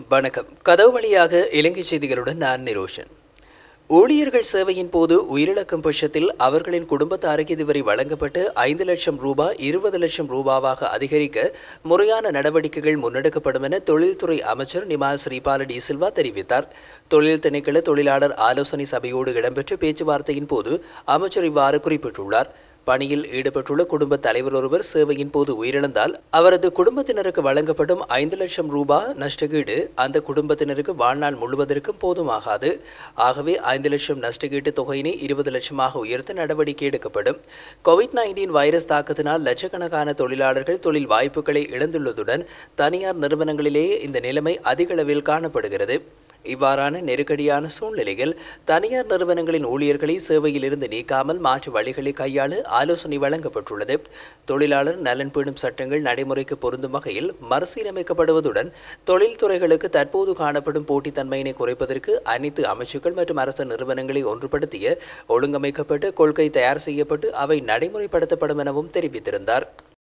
வணக்கம் கதவு வழியாக இலங்கை செய்திகளுடன் நான் நிரோஷன் ஊழியர்கள் சேவையின் போது உயிரிழக்கும் பட்சத்தில் அவர்களின் குடும்பத்தாருக்கு இதுவரை வழங்கப்பட்டு ஐந்து லட்சம் ரூபாய் இருபது லட்சம் ரூபாவாக அதிகரிக்க முறையான நடவடிக்கைகள் முன்னெடுக்கப்படும் என தொழில்துறை அமைச்சர் நிமால் ஸ்ரீபால டி சில்வா தெரிவித்தார் தொழில் திணைக்கள தொழிலாளர் ஆலோசனை சபையோடு இடம்பெற்ற பேச்சுவார்த்தையின் போது அமைச்சர் இவ்வாறு குறிப்பிட்டுள்ளார் பணியில் ஈடுபட்டுள்ள குடும்ப தலைவர் ஒருவர் சேவையின் போது உயிரிழந்தால் அவரது குடும்பத்தினருக்கு வழங்கப்படும் ஐந்து லட்சம் ரூபாய் நஷ்டகீடு அந்த குடும்பத்தினருக்கு வாழ்நாள் முழுவதற்கும் போதுமாகாது ஆகவே ஐந்து லட்சம் நஷ்டகீட்டு தொகையினை இருபது லட்சமாக உயர்த்த நடவடிக்கை எடுக்கப்படும் கோவிட் நைன்டீன் வைரஸ் தாக்கத்தினால் லட்சக்கணக்கான தொழிலாளர்கள் தொழில் வாய்ப்புகளை இழந்துள்ளதுடன் தனியார் நிறுவனங்களிலேயே இந்த நிலைமை அதிக அளவில் காணப்படுகிறது இவ்வாறான நெருக்கடியான சூழ்நிலையில் தனியார் நிறுவனங்களின் ஊழியர்களை சேவையில் இருந்து நீக்காமல் மாற்று வழிகளை கையாள ஆலோசனை வழங்கப்பட்டுள்ளது தொழிலாளர் நலன் பேணும் சட்டங்கள் நடைமுறைக்கு பொருந்தும் வகையில் மறுசீரமைக்கப்படுவதுடன் தொழில்துறைகளுக்கு தற்போது காணப்படும் போட்டித்தன்மையினை குறைப்பதற்கு அனைத்து அமைச்சுக்கள் மற்றும் அரசு நிறுவனங்களை ஒன்றுபடுத்திய ஒழுங்கமைக்கப்பட்ட கொள்கை தயார் செய்யப்பட்டு அவை நடைமுறைப்படுத்தப்படும் எனவும் தெரிவித்திருந்தார்